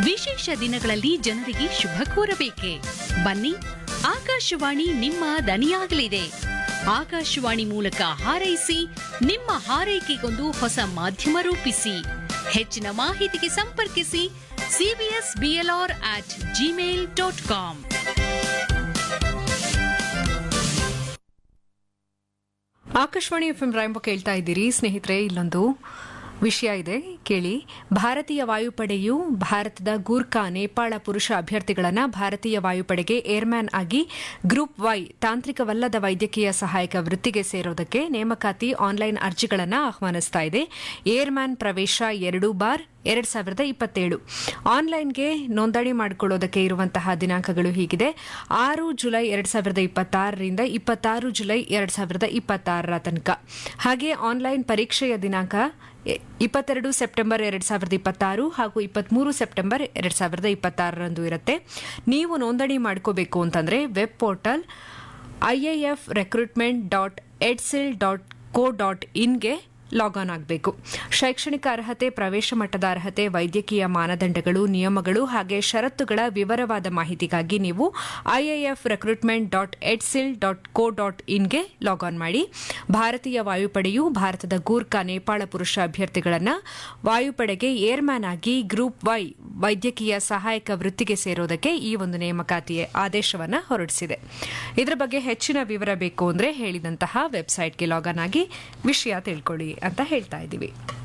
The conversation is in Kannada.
ವಿಶೇಷ ದಿನಗಳಲ್ಲಿ ಜನರಿಗೆ ಶುಭ ಕೋರಬೇಕೆ ಬನ್ನಿ ಆಕಾಶವಾಣಿ ನಿಮ್ಮ ದನಿಯಾಗಲಿದೆ ಆಕಾಶವಾಣಿ ಮೂಲಕ ಹಾರೈಸಿ ನಿಮ್ಮ ಹಾರೈಕೆಗೊಂದು ಹೊಸ ಮಾಧ್ಯಮ ರೂಪಿಸಿ ಹೆಚ್ಚಿನ ಮಾಹಿತಿಗೆ ಸಂಪರ್ಕಿಸಿ CBS BLR at Gmail dot com Akashvani F M Rainbow ಕೇಳ್ತಾ ಇದ್ದೀರಿ ಸ್ನೇಹಿತರೆ ಇಲ್ಲೊಂದು ವಿಷಯ ಇದೆ ಕೇಳಿ ಭಾರತೀಯ ವಾಯುಪಡೆಯು ಭಾರತದ ಗೂರ್ಖಾ ನೇಪಾಳ ಪುರುಷ ಅಭ್ಯರ್ಥಿಗಳನ್ನು ಭಾರತೀಯ ವಾಯುಪಡೆಗೆ ಏರ್ಮ್ಯಾನ್ ಆಗಿ ಗ್ರೂಪ್ ವೈ ತಾಂತ್ರಿಕವಲ್ಲದ ವೈದ್ಯಕೀಯ ಸಹಾಯಕ ವೃತ್ತಿಗೆ ಸೇರೋದಕ್ಕೆ ನೇಮಕಾತಿ ಆನ್ಲೈನ್ ಅರ್ಜಿಗಳನ್ನು ಆಹ್ವಾನಿಸ್ತಾ ಇದೆ ಏರ್ಮ್ಯಾನ್ ಪ್ರವೇಶ ಎರಡು ಬಾರ್ ಎರಡ್ ಸಾವಿರದ ಇಪ್ಪತ್ತೇಳು ಆನ್ಲೈನ್ಗೆ ನೋಂದಣಿ ಮಾಡಿಕೊಳ್ಳೋದಕ್ಕೆ ಇರುವಂತಹ ದಿನಾಂಕಗಳು ಹೀಗಿದೆ ಆರು ಜುಲೈ ಎರಡ್ ಸಾವಿರದ ಇಪ್ಪತ್ತಾರರಿಂದ ಇಪ್ಪತ್ತಾರು ಜುಲೈ ಎರಡ್ ಸಾವಿರದ ಇಪ್ಪತ್ತಾರರ ತನಕ ಹಾಗೆ ಆನ್ಲೈನ್ ಪರೀಕ್ಷೆಯ ದಿನಾಂಕ ಎ- ಇಪ್ಪತ್ತೆರಡು ಸೆಪ್ಟೆಂಬರ್ ಎರಡ್ ಸಾವಿರದ ಇಪ್ಪತ್ತಾರು ಹಾಗೂ ಇಪ್ಪತ್ಮೂರು ಸೆಪ್ಟೆಂಬರ್ ಎರಡ್ ಸಾವಿರದ ಇಪ್ಪತ್ತಾರರಂದು ಇರುತ್ತೆ ನೀವು ನೋಂದಣಿ ಮಾಡ್ಕೋಬೇಕು ಅಂತಂದ್ರೆ web portal IAF recruitment dot Edcil dot co dot ಇನ್ಗೆ ಲಾಗ್ ಆನ್ ಆಗಬೇಕು ಶೈಕ್ಷಣಿಕ ಅರ್ಹತೆ ಪ್ರವೇಶ ಮಟ್ಟದ ಅರ್ಹತೆ ವೈದ್ಯಕೀಯ ಮಾನದಂಡಗಳು ನಿಯಮಗಳು ಹಾಗೆ ಷರತ್ತುಗಳ ವಿವರವಾದ ಮಾಹಿತಿಗಾಗಿ ನೀವು IAF recruitment dot Edcil dot co dot ಇನ್ಗೆ ಲಾಗ್ ಆನ್ ಮಾಡಿ ಭಾರತೀಯ ವಾಯುಪಡೆಯು ಭಾರತದ ಗೂರ್ಖಾ ನೇಪಾಳ ಪುರುಷ ಅಭ್ಯರ್ಥಿಗಳನ್ನು ವಾಯುಪಡೆಗೆ ಏರ್ಮ್ಯಾನ್ ಆಗಿ ಗ್ರೂಪ್ ವೈ ವೈದ್ಯಕೀಯ ಸಹಾಯಕ ವೃತ್ತಿಗೆ ಸೇರೋದಕ್ಕೆ ಈ ಒಂದು ನೇಮಕಾತಿಯ ಆದೇಶವನ್ನು ಹೊರಡಿಸಿದೆ ಇದರ ಬಗ್ಗೆ ಹೆಚ್ಚಿನ ವಿವರ ಬೇಕು ಅಂದರೆ ಹೇಳಿದಂತಹ ವೆಬ್ಸೈಟ್ಗೆ ಲಾಗ್ ಆನ್ ಆಗಿ ವಿಷಯ ತಿಳ್ಕೊಳ್ಳಿ ಅಂತ ಹೇಳ್ತಾ ಇದ್ದೀವಿ